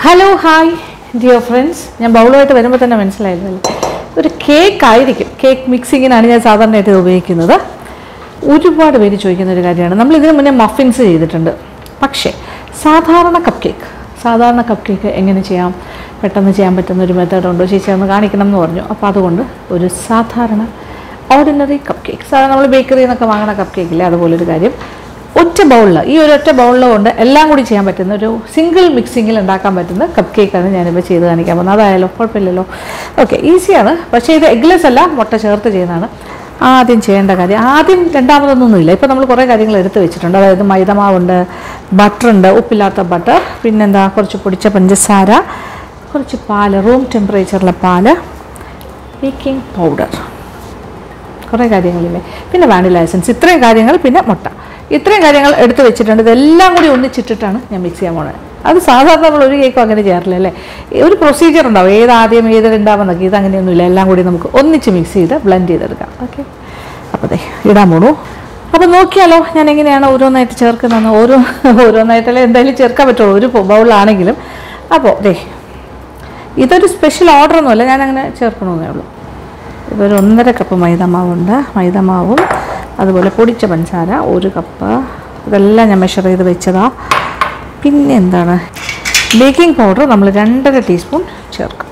hello hi dear friends ഞാൻ ബൗളുമായിട്ട് വരുമ്പോൾ തന്നെ മനസ്സിലായിരുന്നല്ലോ ഒരു കേക്ക് ആയിരിക്കും കേക്ക് മിക്സിങ്ങിനാണ് ഞാൻ സാധാരണയായിട്ട് ഇത് ഉപയോഗിക്കുന്നത് ഒരുപാട് പേര് ചോദിക്കുന്ന ഒരു കാര്യമാണ് നമ്മൾ ഇതിന് മുന്നേ മഫിൻസ് ചെയ്തിട്ടുണ്ട് പക്ഷേ സാധാരണ കപ്പ് കേക്ക് സാധാരണ കപ്പ് കേക്ക് എങ്ങനെ ചെയ്യാം പെട്ടെന്ന് ചെയ്യാൻ പറ്റുന്ന ഒരു മെത്തേഡ് ഉണ്ടോ ചേച്ചി ഒന്ന് കാണിക്കണം എന്ന് പറഞ്ഞു അപ്പോൾ അതുകൊണ്ട് ഒരു സാധാരണ ഓർഡിനറി കപ്പ് കേക്ക് സാധാരണ നമ്മൾ ബേക്കറിയിൽ നിന്നൊക്കെ വാങ്ങുന്ന കപ്പ് കേക്കില്ലേ അതുപോലൊരു കാര്യം ഒറ്റ ബൗളിൽ ഈ ഒരു ഒറ്റ ബൗളിൽ കൊണ്ട് എല്ലാം കൂടി ചെയ്യാൻ പറ്റുന്ന ഒരു സിംഗിൾ മിക്സിങ്ങിൽ ഉണ്ടാക്കാൻ പറ്റുന്ന കപ്പ് കേക്കാണ് ഞാനിപ്പോൾ ചെയ്ത് കാണിക്കാൻ പോകുന്നത് അതായാലോ കുഴപ്പമില്ലല്ലോ ഓക്കെ ഈസിയാണ് പക്ഷേ ഇത് എഗ്ലെസ് അല്ല മുട്ട ചേർത്ത് ചെയ്യുന്നതാണ് ആദ്യം ചെയ്യേണ്ട കാര്യം ആദ്യം രണ്ടാമതൊന്നുമില്ല ഇപ്പോൾ നമ്മൾ കുറേ കാര്യങ്ങൾ എടുത്ത് വെച്ചിട്ടുണ്ട് അതായത് മൈദമാവുണ്ട് ബട്ടറുണ്ട് ഉപ്പില്ലാത്ത ബട്ടർ പിന്നെന്താ കുറച്ച് പൊടിച്ച പഞ്ചസാര കുറച്ച് പാല് റൂം ടെമ്പറേച്ചറിലെ പാല് ബേക്കിംഗ് പൗഡർ കുറേ കാര്യങ്ങളില്ലേ പിന്നെ വാനില എസൻസ് ഇത്രയും കാര്യങ്ങൾ പിന്നെ മുട്ട ഇത്രയും കാര്യങ്ങൾ എടുത്ത് വെച്ചിട്ടുണ്ട് ഇതെല്ലാം കൂടി ഒന്നിച്ചിട്ടിട്ടാണ് ഞാൻ മിക്സ് ചെയ്യാൻ പോകുന്നത് അത് സാധാരണ നമ്മൾ ഒരു കേക്കും അങ്ങനെ ചെയ്യാറില്ല അല്ലേ ഒരു പ്രൊസീജിയർ ഉണ്ടാവും ഏത് ആദ്യം ഏത് രണ്ടാമെന്നൊക്കെ ഇത് അങ്ങനെയൊന്നുമില്ല എല്ലാം കൂടി നമുക്ക് ഒന്നിച്ച് മിക്സ് ചെയ്ത് ബ്ലെൻഡ് ചെയ്തെടുക്കാം ഓക്കെ അപ്പോൾ ദേ ഇടാൻ പോണു അപ്പോൾ നോക്കിയാലോ ഞാൻ എങ്ങനെയാണ് ഓരോന്നായിട്ട് ചേർക്കുന്നതെന്ന് ഓരോ ഓരോന്നായിട്ടല്ലേ എന്തായാലും ചേർക്കാൻ പറ്റുള്ളൂ ഒരു ബൗളിലാണെങ്കിലും അപ്പോൾ ദേ ഇതൊരു സ്പെഷ്യൽ ഓർഡർ ഒന്നുമല്ല ഞാൻ അങ്ങനെ ചേർക്കണമെന്നേ ഉള്ളൂ ഇതൊരു ഒന്നര കപ്പ് മൈദമാവുണ്ട് മൈദമാവും അതുപോലെ പൊടിച്ച പഞ്ചസാര ഒരു കപ്പ് ഇതെല്ലാം ഞാൻ മെഷർ ചെയ്ത് വെച്ചതാ പിന്നെ എന്താണ് ബേക്കിംഗ് പൗഡർ നമ്മൾ രണ്ടര ടീസ്പൂൺ ചേർക്കും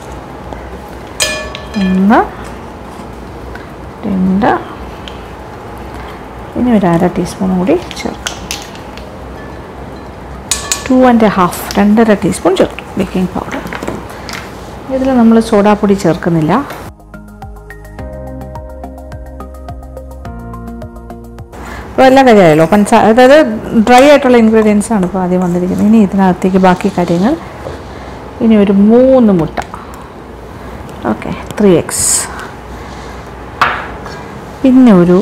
ഒന്ന് രണ്ട് ഇനി ഒരു അര ടീസ്പൂൺ കൂടി ചേർക്കാം ടു ആൻഡ് ഹാഫ് രണ്ടര ടീസ്പൂൺ ചേർക്കും ബേക്കിംഗ് പൗഡർ ഇതിൽ നമ്മൾ സോഡാപ്പൊടി ചേർക്കുന്നില്ല അപ്പോൾ എല്ലാ കാര്യമായല്ലോ പഞ്ചസാര അതായത് ഡ്രൈ ആയിട്ടുള്ള ഇൻഗ്രീഡിയൻസ് ആണ് ഇപ്പോൾ ആദ്യം വന്നിരിക്കുന്നത് ഇനി ഇതിനകത്തേക്ക് ബാക്കി കാര്യങ്ങൾ ഇനി ഒരു മൂന്ന് മുട്ട ഓക്കെ ത്രീ എക്സ് പിന്നെ ഒരു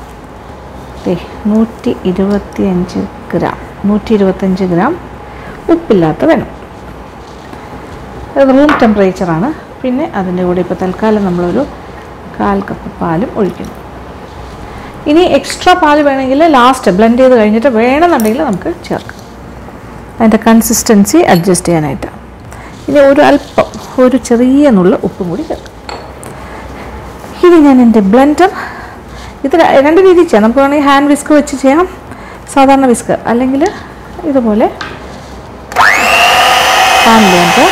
നൂറ്റി ഇരുപത്തി അഞ്ച് ഗ്രാം നൂറ്റി ഇരുപത്തഞ്ച് ഗ്രാം ഉപ്പില്ലാത്ത വേണം അത് റൂം ടെമ്പറേച്ചറാണ് പിന്നെ അതിൻ്റെ കൂടെ ഇപ്പോൾ തൽക്കാലം നമ്മളൊരു കാൽ കപ്പ് പാലും ഒഴിക്കുന്നു ഇനി എക്സ്ട്രാ പാൽ വേണമെങ്കിൽ ലാസ്റ്റ് ബ്ലെൻഡ് ചെയ്ത് കഴിഞ്ഞിട്ട് വേണമെന്നുണ്ടെങ്കിൽ നമുക്ക് ചേർക്കാം അതിൻ്റെ കൺസിസ്റ്റൻസി അഡ്ജസ്റ്റ് ചെയ്യാനായിട്ട് ഇനി ഒരു അല്പം ഒരു ചെറിയ നുള്ള ഉപ്പും കൂടി ചേർക്കാം ഇനി ഞാൻ എൻ്റെ ബ്ലെൻഡർ ഇത് ര- രണ്ട് രീതിയിൽ ചെയ്യാം നമുക്ക് വേണമെങ്കിൽ ഹാൻഡ് വിസ്ക് വെച്ച് ചെയ്യാം സാധാരണ വിസ്ക് അല്ലെങ്കിൽ ഇതുപോലെ പാൻ ബ്ലെൻഡർ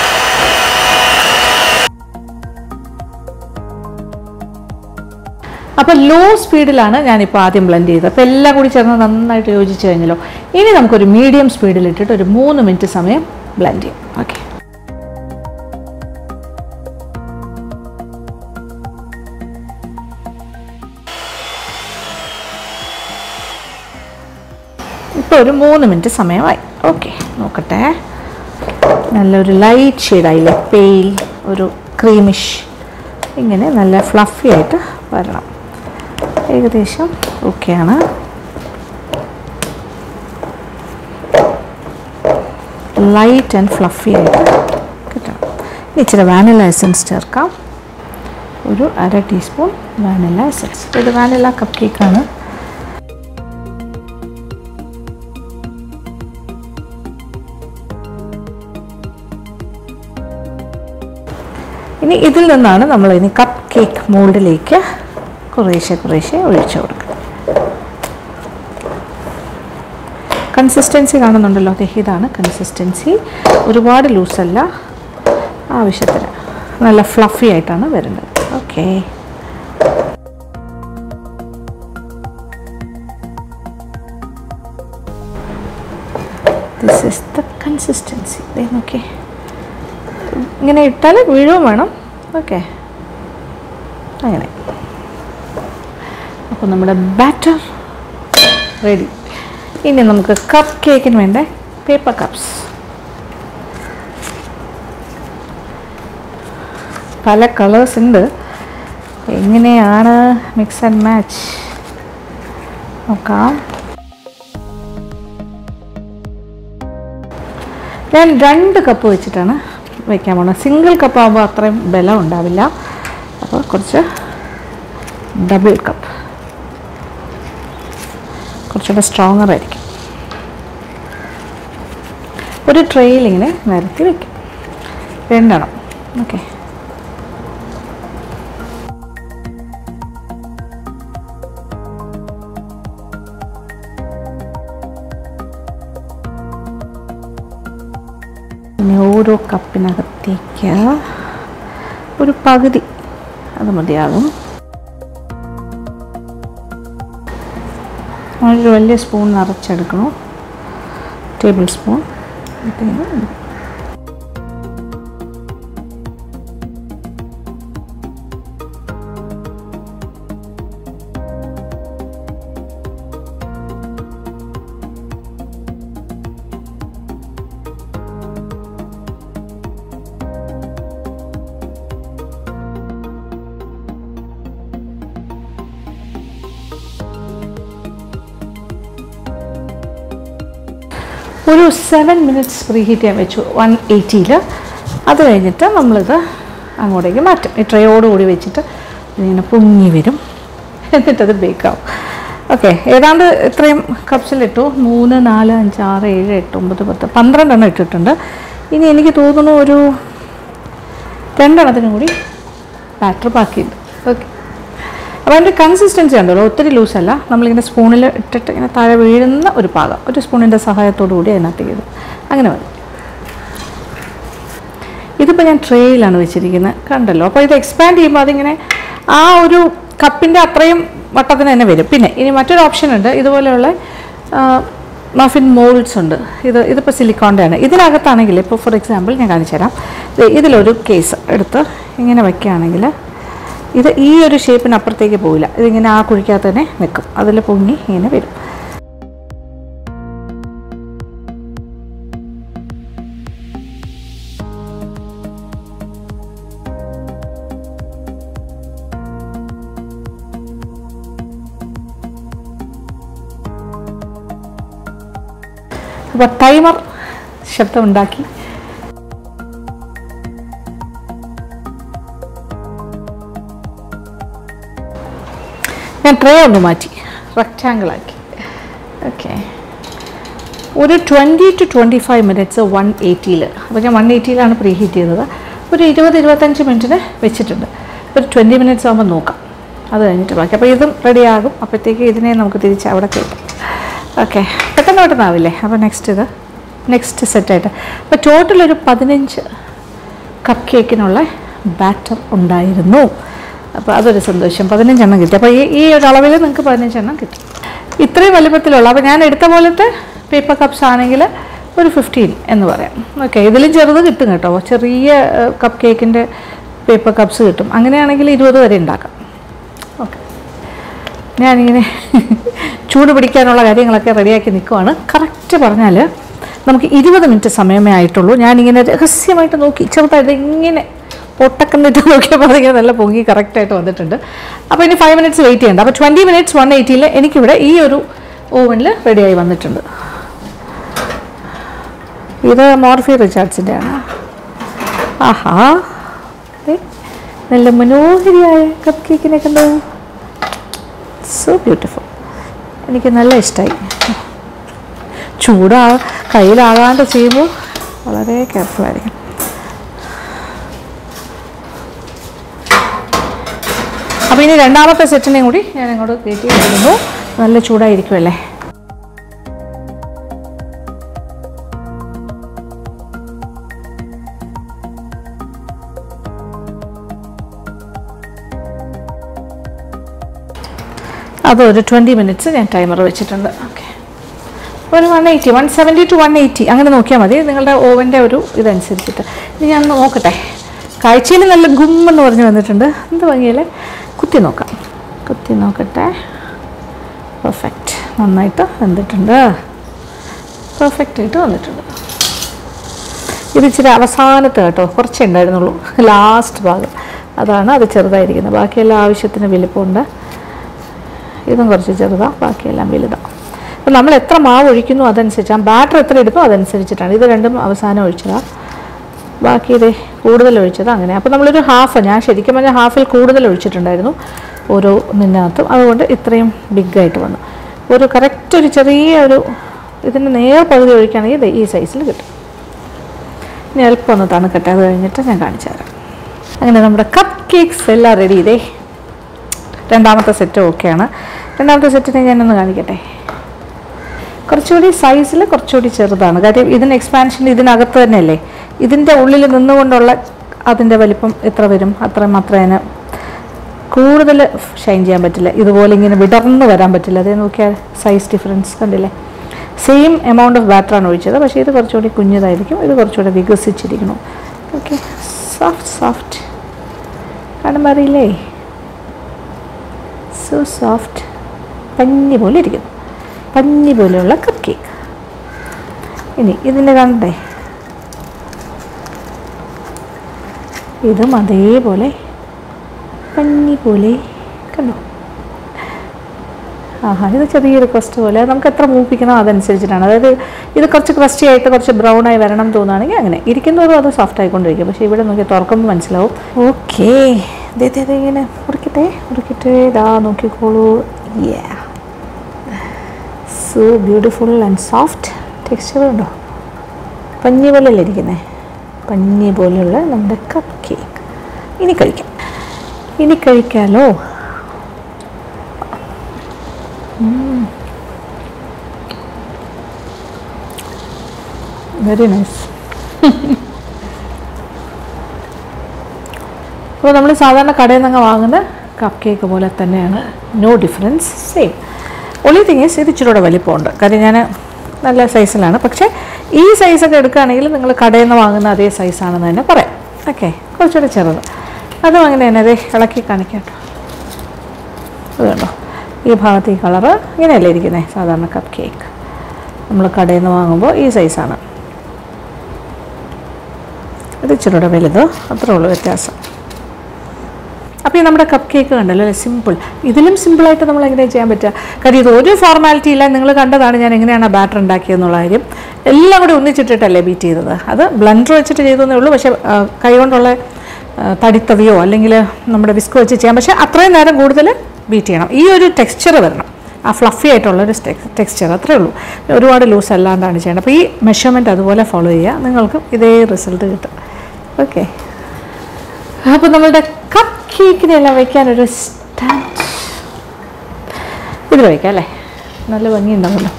അപ്പോൾ ലോ സ്പീഡിലാണ് ഞാനിപ്പോൾ ആദ്യം ബ്ലെൻഡ് ചെയ്തത് അപ്പോൾ എല്ലാം കൂടി ചേർന്ന് നന്നായിട്ട് യോജിച്ച് കഴിഞ്ഞല്ലോ ഇനി നമുക്കൊരു മീഡിയം സ്പീഡിൽ ഇട്ടിട്ട് ഒരു മൂന്ന് മിനിറ്റ് സമയം ബ്ലെൻഡ് ചെയ്യും ഓക്കെ ഇപ്പോൾ ഒരു മൂന്ന് മിനിറ്റ് സമയമായി ഓക്കെ നോക്കട്ടെ നല്ലൊരു ലൈറ്റ് ഷെയ്ഡായില്ലേ പെയിൽ ഒരു ക്രീമിഷ് ഇങ്ങനെ നല്ല ഫ്ലഫി ആയിട്ട് വരണം ഏകദേശം ഓക്കെയാണ് ലൈറ്റ് ആൻഡ് ഫ്ലഫി ആയിട്ട് കിട്ടണം ഇനി ഇച്ചിരി വാനില എസൻസ് ചേർക്കാം ഒരു അര ടീസ്പൂൺ വാനില എസൻസ് ഇത് വാനില കപ്പ് കേക്കാണ് ഇനി ഇതിൽ നിന്നാണ് നമ്മൾ ഇനി കപ്പ് കേക്ക് മോൾഡിലേക്ക് കുറേശ്ശെ കുറേശ്ശെ ഒഴിച്ചു കൊടുക്കുക കൺസിസ്റ്റൻസി കാണുന്നുണ്ടല്ലോ ദേ ഇതാണ് കൺസിസ്റ്റൻസി ഒരുപാട് ലൂസല്ല ആവശ്യത്തിന് നല്ല ഫ്ലഫി ആയിട്ടാണ് വരുന്നത് okay this is the consistency ദേ നോക്കേ ഇങ്ങനെ ഇട്ടാൽ വീഴുകയും വേണം ഓക്കെ അങ്ങനെ അപ്പോൾ നമ്മുടെ ബാറ്റർ റെഡി ഇനി നമുക്ക് കപ്പ് കേക്കിന് വേണ്ട പേപ്പർ കപ്സ് പല കളേഴ്സ് ഉണ്ട് എങ്ങനെയാണ് മിക്സ് ആൻഡ് മാച്ച് നോക്കാം ഞാൻ രണ്ട് കപ്പ് വെച്ചിട്ടാണ് വയ്ക്കാൻ പോകുന്നത് സിംഗിൾ കപ്പ് ആകുമ്പോൾ അത്രയും ബലം ഉണ്ടാവില്ല അപ്പോൾ കുറച്ച് ഡബിൾ കപ്പ് കുറച്ചുകൂടെ സ്ട്രോങ്ങർ ആയിരിക്കും ഒരു ട്രെയിൽ ഇങ്ങനെ നിരത്തി വെക്കും രണ്ടെണ്ണം ഓക്കെ ഇനി ഓരോ കപ്പിനകത്തേക്ക് ഒരു പകുതി അത് മതിയാകും ഒരു വലിയ സ്പൂൺ നിറച്ചെടുക്കണം ടേബിൾ സ്പൂൺ ഒരു സെവൻ മിനിറ്റ്സ് പ്രീ ഹീറ്റ് ചെയ്യാൻ വെച്ചു വൺ എയ്റ്റിയിൽ അത് കഴിഞ്ഞിട്ട് നമ്മളിത് അങ്ങോട്ടേക്ക് മാറ്റും ഈ ട്രേയോടുകൂടി വെച്ചിട്ട് ഇതിങ്ങനെ പൊങ്ങി വരും എന്നിട്ടത് ബേക്കാവും ഓക്കെ ഏതാണ്ട് ഇത്രയും കപ്സിലിട്ടു മൂന്ന് നാല് അഞ്ച് ആറ് ഏഴ് എട്ട് ഒമ്പത് പത്ത് പന്ത്രണ്ടെണ്ണം ഇട്ടിട്ടുണ്ട് ഇനി എനിക്ക് തോന്നുന്നു ഒരു രണ്ടെണ്ണത്തിനും കൂടി ബാറ്റർ ബാക്കിയുണ്ട് ഓക്കെ അപ്പോൾ അതിൻ്റെ കൺസിസ്റ്റൻസി ഉണ്ടല്ലോ ഒത്തിരി ലൂസല്ല നമ്മളിങ്ങനെ സ്പൂണിൽ ഇട്ടിട്ട് ഇങ്ങനെ താഴെ വീഴുന്ന ഒരു പാകം ഒരു സ്പൂണിൻ്റെ സഹായത്തോടു കൂടി അതിനകത്തേക്ക് ഇടും അങ്ങനെ മതി ഇതിപ്പോൾ ഞാൻ ട്രേയിലാണ് വെച്ചിരിക്കുന്നത് കണ്ടല്ലോ അപ്പോൾ ഇത് എക്സ്പാൻഡ് ചെയ്യുമ്പോൾ അതിങ്ങനെ ആ ഒരു കപ്പിൻ്റെ അത്രയും വട്ടത്തിന് തന്നെ വരും പിന്നെ ഇനി മറ്റൊരു ഓപ്ഷൻ ഉണ്ട് ഇതുപോലെയുള്ള മഫിൻ മോൾഡ്സ് ഉണ്ട് ഇത് ഇതിപ്പോൾ സിലിക്കോൻ്റെ ആണ് ഇതിനകത്താണെങ്കിൽ ഇപ്പോൾ ഫോർ എക്സാമ്പിൾ ഞാൻ കാണിച്ചു തരാം ദേ ഇതിലൊരു കേസ് എടുത്ത് ഇങ്ങനെ വയ്ക്കുകയാണെങ്കിൽ ഇത് ഈ ഒരു ഷേപ്പിന് അപ്പുറത്തേക്ക് പോവില്ല ഇതിങ്ങനെ ആ കുഴിക്കകത്ത് തന്നെ നിൽക്കും അതിൽ പൊങ്ങി ഇങ്ങനെ വരും അപ്പോൾ ടൈമർ ശബ്ദമുണ്ടാക്കി ഞാൻ ട്രേ ഒന്ന് മാറ്റി റെക്റ്റാങ്കിൾ ആക്കി ഓക്കെ ഒരു twenty to twenty five minutes one എയ്റ്റിയിൽ അപ്പോൾ ഞാൻ വൺ എയ്റ്റിയിലാണ് പ്രീ ഹീറ്റ് ചെയ്തത് ഒരു ഇരുപത് ഇരുപത്തഞ്ച് മിനിറ്റിന് വെച്ചിട്ടുണ്ട് ഒരു ട്വൻറ്റി മിനിറ്റ്സ് ആകുമ്പോൾ നോക്കാം അത് കഴിഞ്ഞിട്ട് ബാക്കി അപ്പോൾ ഇതും റെഡി ആകും അപ്പോഴത്തേക്ക് ഇതിനെ നമുക്ക് തിരിച്ച് അവിടെ കയറ്റാം ഓക്കെ പെട്ടെന്ന് പെട്ടെന്നാവില്ലേ അപ്പോൾ നെക്സ്റ്റ് ഇത് നെക്സ്റ്റ് സെറ്റായിട്ട് അപ്പോൾ ടോട്ടൽ ഒരു പതിനഞ്ച് കപ്പ് കേക്കിനുള്ള ബാറ്റർ ഉണ്ടായിരുന്നു അപ്പോൾ അതൊരു സന്തോഷം പതിനഞ്ചെണ്ണം കിട്ടി അപ്പോൾ ഈ ഈ ഒരു അളവിൽ നിങ്ങൾക്ക് പതിനഞ്ചെണ്ണം കിട്ടി ഇത്രയും വലുപ്പത്തിലുള്ള അപ്പോൾ ഞാൻ എടുത്ത പോലത്തെ പേപ്പർ കപ്സ് ആണെങ്കിൽ ഒരു ഫിഫ്റ്റീൻ എന്ന് പറയാം ഓക്കെ ഇതിലും ചെറുത് കിട്ടും കേട്ടോ ചെറിയ കപ്പ് കേക്കിൻ്റെ പേപ്പർ കപ്സ് കിട്ടും അങ്ങനെയാണെങ്കിൽ ഇരുപത് വരെ ഉണ്ടാക്കാം ഓക്കെ ഞാനിങ്ങനെ ചൂട് പിടിക്കാനുള്ള കാര്യങ്ങളൊക്കെ റെഡിയാക്കി നിൽക്കുവാണ് കറക്റ്റ് പറഞ്ഞാൽ നമുക്ക് ഇരുപത് മിനിറ്റ് സമയമേ ആയിട്ടുള്ളൂ ഞാനിങ്ങനെ രഹസ്യമായിട്ട് നോക്കി ചെറുതായിട്ട് ഇങ്ങനെ പൊട്ടക്കന്നിട്ട് നോക്കിയപ്പോൾ അതിങ്ങനെ നല്ല പൊങ്ങി കറക്റ്റായിട്ട് വന്നിട്ടുണ്ട് അപ്പോൾ ഇനി ഫൈവ് മിനിറ്റ്സ് വെയിറ്റ് ചെയ്യണ്ട അപ്പോൾ ട്വൻറ്റി മിനിറ്റ്സ് വൺ എയ്റ്റിയിൽ എനിക്കിവിടെ ഈ ഒരു ഓവനിൽ റെഡിയായി വന്നിട്ടുണ്ട് ഇത് മോർഫി റിച്ചാർഡ്സിൻ്റെ ആണ് ആഹാ ദേ, നല്ല മനോഹരിയായ കപ്പ് കേക്കിനെ കണ്ടോ സോ ബ്യൂട്ടിഫുൾ എനിക്ക് നല്ല ഇഷ്ടമായി ചൂടാ കയ്യിലാകാണ്ട് ചെയ്യുമ്പോൾ വളരെ കെയർഫുൾ ആയിരിക്കും അപ്പോൾ ഇനി രണ്ടാമത്തെ സെറ്റിനെയും കൂടി ഞാൻ അങ്ങോട്ട് കയറ്റി എടുക്കുന്നു നല്ല ചൂടായിരിക്കുമല്ലേ അതൊരു ട്വൻറ്റി മിനിറ്റ്സ് ഞാൻ ടൈമർ വെച്ചിട്ടുണ്ട് ഓക്കെ ഒരു one eighty one seventy to one eighty അങ്ങനെ നോക്കിയാൽ മതി നിങ്ങളുടെ ഓവൻ്റെ ഒരു ഇതനുസരിച്ചിട്ട് ഇനി ഞാൻ ഒന്ന് നോക്കട്ടെ കാഴ്ചയിൽ നല്ല ഗുമ്മെന്ന് പറഞ്ഞ് വന്നിട്ടുണ്ട് എന്ത് ഭംഗിയല്ലേ കുത്തി നോക്കാം കുത്തി നോക്കട്ടെ പെർഫെക്റ്റ് നന്നായിട്ട് വന്നിട്ടുണ്ട് പെർഫെക്റ്റ് ആയിട്ട് വന്നിട്ടുണ്ട് ഇത് ഇച്ചിരി അവസാനത്ത് കേട്ടോ കുറച്ചേ ഉണ്ടായിരുന്നുള്ളൂ ലാസ്റ്റ് ഭാഗം അതാണ് അത് ചെറുതായിരിക്കുന്നത് ബാക്കിയെല്ലാം ആവശ്യത്തിന് വലിപ്പമുണ്ട് ഇതും കുറച്ച് ചെറുതാണ് ബാക്കിയെല്ലാം വലുതാണ് അപ്പോൾ നമ്മൾ എത്ര മാവ് ഒഴിക്കുന്നു അതനുസരിച്ച് ആ ബാറ്റർ എത്ര എടുത്തോ അതനുസരിച്ചിട്ടാണ് ഇത് രണ്ടും അവസാനം ഒഴിച്ചതാണ് ബാക്കി ഇത് കൂടുതൽ ഒഴിച്ചത് അങ്ങനെ അപ്പോൾ നമ്മളൊരു ഹാഫ് ഞാൻ ശരിക്കും പറഞ്ഞാൽ ഹാഫിൽ കൂടുതൽ ഒഴിച്ചിട്ടുണ്ടായിരുന്നു ഓരോ നിന്നകത്തും അതുകൊണ്ട് ഇത്രയും ബിഗായിട്ട് വന്നു ഒരു കറക്റ്റ് ഒരു ചെറിയ ഒരു ഇതിൻ്റെ നേർ പകുതി ഒഴിക്കുകയാണെങ്കിൽ ദേ ഈ സൈസിൽ കിട്ടും ഇനി എളുപ്പം ഒന്ന് തണുക്കട്ടെ അത് കഴിഞ്ഞിട്ട് ഞാൻ കാണിച്ചു തരാം അങ്ങനെ നമ്മുടെ കപ്പ് കേക്ക്സ് എല്ലാം റെഡി ഇതേ രണ്ടാമത്തെ സെറ്റ് ഓക്കെയാണ് രണ്ടാമത്തെ സെറ്റിനെ ഞാനൊന്ന് കാണിക്കട്ടെ കുറച്ചുകൂടി സൈസിൽ കുറച്ചുകൂടി ചെറുതാണ് കാര്യം ഇതിന് എക്സ്പാൻഷൻ ഇതിനകത്ത് തന്നെയല്ലേ ഇതിൻ്റെ ഉള്ളിൽ നിന്നുകൊണ്ടുള്ള അതിൻ്റെ വലിപ്പം എത്ര വരും അത്രയും മാത്രമേ കൂടുതൽ ഷൈൻ ചെയ്യാൻ പറ്റില്ല ഇതുപോലെ ഇങ്ങനെ വിടർന്ന് വരാൻ പറ്റില്ല അതേ നോക്കിയാൽ സൈസ് ഡിഫറൻസ് കണ്ടില്ലേ സെയിം എമൗണ്ട് ഓഫ് ബാറ്ററാണ് ഒഴിച്ചത് പക്ഷേ ഇത് കുറച്ചുകൂടി കുഞ്ഞതായിരിക്കും ഇത് കുറച്ചുകൂടി വികസിച്ചിരിക്കണം ഓക്കെ സോഫ്റ്റ് സോഫ്റ്റ് കാണുമ്പോൾ അറിയില്ലേ സോ സോഫ്റ്റ് പഞ്ഞി പോലെ ഇരിക്കുന്നു പഞ്ഞി പോലെയുള്ള കപ്പ് കേക്ക് ഇനി ഇതിൻ്റെ കണ്ടേ ഇതും അതേപോലെ പഞ്ഞി പോലെ കണ്ടോ ആഹാ ഇത് ചെറിയൊരു ക്രസ്റ്റ് പോലെ അത് നമുക്ക് എത്ര മൂപ്പിക്കണോ അതനുസരിച്ചിട്ടാണ് അതായത് ഇത് കുറച്ച് ക്രസ്റ്റി ആയിട്ട് കുറച്ച് ബ്രൗൺ ആയി വരണം തോന്നുകയാണെങ്കിൽ അങ്ങനെ ഇരിക്കുന്നതും അത് സോഫ്റ്റ് ആയിക്കൊണ്ടിരിക്കും പക്ഷേ ഇവിടെ നോക്കി തുറക്കുമ്പോൾ മനസ്സിലാവും ഓക്കേ ഇതേ ഇങ്ങനെ മുറിക്കട്ടെ മുറിക്കട്ടെ ഇതാ നോക്കിക്കോളൂ so beautiful and soft texture ഉണ്ടോ പഞ്ഞി പോലെയല്ലേ ഇരിക്കുന്നത് പഞ്ഞി പോലെയുള്ള നമ്മുടെ കപ്പ് കേക്ക് ഇനി കഴിക്കാം ഇനി കഴിക്കാലോ വെരി നൈസ് അപ്പോൾ നമ്മൾ സാധാരണ കടയിൽ നിന്നങ്ങ് വാങ്ങുന്ന കപ്പ് കേക്ക് പോലെ തന്നെയാണ് നോ ഡിഫറൻസ് സെയിം ഒളി തിങ്ങേസ് ഇത് ഇച്ചിരി കൂടെ വലിപ്പമുണ്ട് കാര്യം ഞാൻ നല്ല സൈസിലാണ് പക്ഷേ ഈ സൈസൊക്കെ എടുക്കുകയാണെങ്കിൽ നിങ്ങൾ കടയിൽ നിന്ന് വാങ്ങുന്ന അതേ സൈസാണെന്ന് തന്നെ പറയാം ഓക്കെ കുറച്ചുകൂടെ ചെറുത് അതും അങ്ങനെ തന്നെ അതേ ഇളക്കി കാണിക്കാം കേട്ടോ അത് കണ്ടോ ഈ ഭാഗത്ത് ഈ കളറ് ഇങ്ങനെയല്ലേ ഇരിക്കുന്നത് സാധാരണ കപ്പ് കേക്ക് നമ്മൾ കടയിൽ നിന്ന് വാങ്ങുമ്പോൾ ഈ സൈസാണ് ഇത് ഇച്ചിരി കൂടെ വലുത് അത്രേ ഉള്ളൂ വ്യത്യാസം അപ്പോൾ ഈ നമ്മുടെ കപ്പ് കേക്ക് കണ്ടല്ലോ അല്ലേ സിമ്പിൾ ഇതിലും സിമ്പിളായിട്ട് നമ്മൾ എങ്ങനെ ചെയ്യാൻ പറ്റുക കാര്യം ഇത് ഒരു ഫോർമാലിറ്റി ഇല്ല നിങ്ങൾ കണ്ടതാണ് ഞാൻ എങ്ങനെയാണ് ബാറ്റർ ഉണ്ടാക്കിയെന്നുള്ള കാര്യം എല്ലാം കൂടി ഒന്നിച്ചിട്ടിട്ടല്ലേ ബീറ്റ് ചെയ്തത് അത് ബ്ലണ്ടർ വെച്ചിട്ട് ചെയ്തതേ ഉള്ളൂ പക്ഷേ ആ, കൈകൊണ്ടുള്ള ആ, തടിത്തവിയോ അല്ലെങ്കിൽ നമ്മുടെ വിസ്ക് വെച്ച് ചെയ്യാം പക്ഷേ അത്രയും നേരം കൂടുതൽ ബീറ്റ് ചെയ്യണം ഈ ഒരു ടെക്സ്ചർ വരണം ആ ഫ്ലഫി ആയിട്ടുള്ളൊരു ടെക്സ്ചർ അത്രേ ഉള്ളൂ ഒരുപാട് ലൂസ് അല്ലാണ്ടാണ് ചെയ്യേണ്ടത് അപ്പോൾ ഈ മെഷർമെൻറ്റ് അതുപോലെ ഫോളോ ചെയ്യുക നിങ്ങൾക്ക് ഇതേ റിസൾട്ട് കിട്ടും ഓക്കെ അപ്പോൾ നമ്മളുടെ കപ്പ് കേക്കിനെല്ലാം വെക്കാനൊരു സ്റ്റാൻഡ് ഇതിൽ വയ്ക്കാം അല്ലേ നല്ല ഭംഗി ഉണ്ടാവുമല്ലോ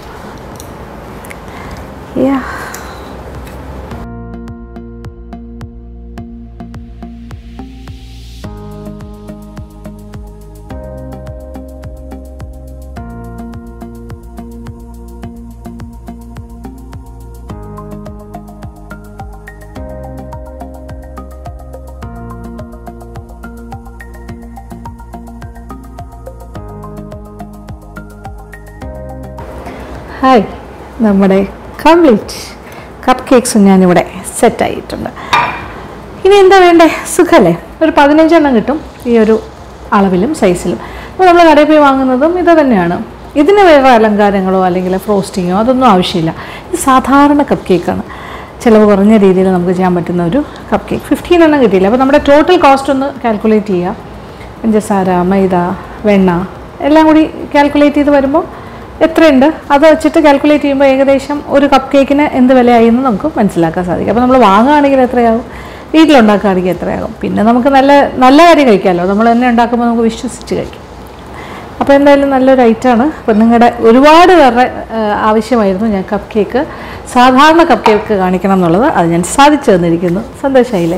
യാ ഹായ് നമ്മുടെ കംപ്ലീറ്റ് കപ്പ് കേക്ക്സും ഞാനിവിടെ സെറ്റായിട്ടുണ്ട് ഇനി എന്താ വേണ്ടേ സുഖമല്ലേ ഒരു പതിനഞ്ചെണ്ണം കിട്ടും ഈ ഒരു അളവിലും സൈസിലും അപ്പോൾ നമ്മൾ കടയിൽ പോയി വാങ്ങുന്നതും ഇത് തന്നെയാണ് ഇതിന് വേറെ അലങ്കാരങ്ങളോ അല്ലെങ്കിൽ ഫ്രോസ്റ്റിങ്ങോ അതൊന്നും ആവശ്യമില്ല ഇത് സാധാരണ കപ്പ് കേക്കാണ് ചിലവ് കുറഞ്ഞ രീതിയിൽ നമുക്ക് ചെയ്യാൻ പറ്റുന്ന ഒരു കപ്പ് കേക്ക് ഫിഫ്റ്റീൻ എണ്ണം കിട്ടിയില്ല അപ്പോൾ നമ്മുടെ ടോട്ടൽ കോസ്റ്റ് ഒന്ന് കാൽക്കുലേറ്റ് ചെയ്യുക പഞ്ചസാര മൈദ വെണ്ണ എല്ലാം കൂടി കാൽക്കുലേറ്റ് ചെയ്ത് വരുമ്പോൾ എത്രയുണ്ട് അത് വെച്ചിട്ട് കാൽക്കുലേറ്റ് ചെയ്യുമ്പോൾ ഏകദേശം ഒരു കപ്പ് കേക്കിന് എന്ത് വിലയായി എന്ന് നമുക്ക് മനസ്സിലാക്കാൻ സാധിക്കും അപ്പോൾ നമ്മൾ വാങ്ങുകയാണെങ്കിൽ എത്രയാകും വീട്ടിലുണ്ടാക്കുകയാണെങ്കിൽ എത്രയാകും പിന്നെ നമുക്ക് നല്ല നല്ല കാര്യം കഴിക്കാമല്ലോ നമ്മൾ തന്നെ ഉണ്ടാക്കുമ്പോൾ നമുക്ക് വിശ്വസിച്ച് കഴിക്കാം അപ്പോൾ എന്തായാലും നല്ലൊരു ഐറ്റമാണ് അപ്പോൾ നിങ്ങളുടെ ഒരുപാട് പേരുടെ ആ, ആവശ്യമായിരുന്നു ഞാൻ കപ്പ് കേക്ക് സാധാരണ കപ്പ് കേക്ക് കാണിക്കണം എന്നുള്ളത് അത് ഞാൻ സാധിച്ചു തന്നിരിക്കുന്നു സന്തോഷമായില്ലേ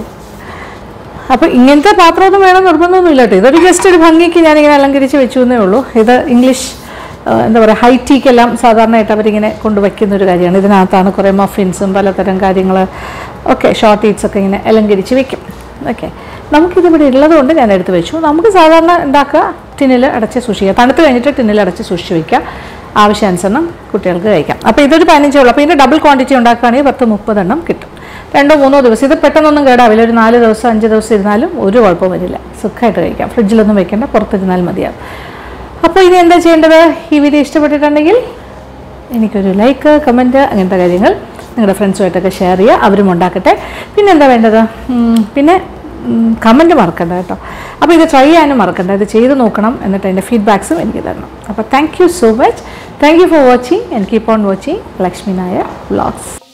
അപ്പോൾ ഇങ്ങനത്തെ പാത്രമൊന്നും വേണം നിർബന്ധമൊന്നുമില്ല കേട്ടോ ഇതൊരു ജസ്റ്റ് ഒരു ഭംഗിക്ക് ഞാനിങ്ങനെ അലങ്കരിച്ച് വെച്ചു എന്നേ ഉള്ളൂ ഇത് ഇംഗ്ലീഷ് ആ, എന്താ പറയുക ഹൈറ്റീക്കെല്ലാം സാധാരണയായിട്ട് അവരിങ്ങനെ കൊണ്ടുവയ്ക്കുന്ന ഒരു കാര്യമാണ് ഇതിനകത്താണ് കുറേ മഫിൻസും പലതരം കാര്യങ്ങൾ ഒക്കെ ഷോർട്ട് ഈറ്റ്സ് ഒക്കെ ഇങ്ങനെ അലങ്കരിച്ച് വെക്കും ഓക്കെ നമുക്കിതിവിടെ ഉള്ളതുകൊണ്ട് ഞാൻ എടുത്ത് വെച്ചു നമുക്ക് സാധാരണ ഉണ്ടാക്കുക ടിന്നിൽ അടച്ച് സൂക്ഷിക്കുക തണുത്ത് കഴിഞ്ഞിട്ട് ടിന്നിൽ അടച്ച് സൂക്ഷിച്ച് വയ്ക്കുക ആവശ്യാനുസരണം കുട്ടികൾക്ക് കഴിക്കാം അപ്പോൾ ഇതൊരു പതിനഞ്ചേ ഉള്ളൂ അപ്പോൾ ഇതിൻ്റെ ഡബിൾ ക്വാണ്ടിറ്റി ഉണ്ടാക്കുകയാണെങ്കിൽ പത്ത് മുപ്പതെണ്ണം കിട്ടും രണ്ടോ മൂന്നോ ദിവസം ഇത് പെട്ടെന്നൊന്നും കേടാവില്ല ഒരു നാല് ദിവസം അഞ്ച് ദിവസം ഇരുന്നാലും ഒരു കുഴപ്പവും വരില്ല സുഖമായിട്ട് കഴിക്കാം ഫ്രിഡ്ജിലൊന്നും വെക്കേണ്ട പുറത്തിരുന്നാൽ മതിയാവും അപ്പോൾ ഇനി എന്താ ചെയ്യേണ്ടത് ഈ വീഡിയോ ഇഷ്ടപ്പെട്ടിട്ടുണ്ടെങ്കിൽ എനിക്കൊരു ലൈക്ക് കമൻറ്റ് അങ്ങനത്തെ കാര്യങ്ങൾ നിങ്ങളുടെ ഫ്രണ്ട്സുമായിട്ടൊക്കെ ഷെയർ ചെയ്യുക അവരും ഉണ്ടാക്കട്ടെ പിന്നെ എന്താ വേണ്ടത് ഉം, പിന്നെ കമൻറ്റ് മറക്കണ്ട കേട്ടോ അപ്പോൾ ഇത് ട്രൈ ചെയ്യാനും മറക്കണ്ട ഇത് ചെയ്ത് നോക്കണം എന്നിട്ട് അതിൻ്റെ ഫീഡ്ബാക്സും എനിക്ക് തരണം അപ്പോൾ thank you so much thank you for watching and keep on watching Lakshmi Nair vlogs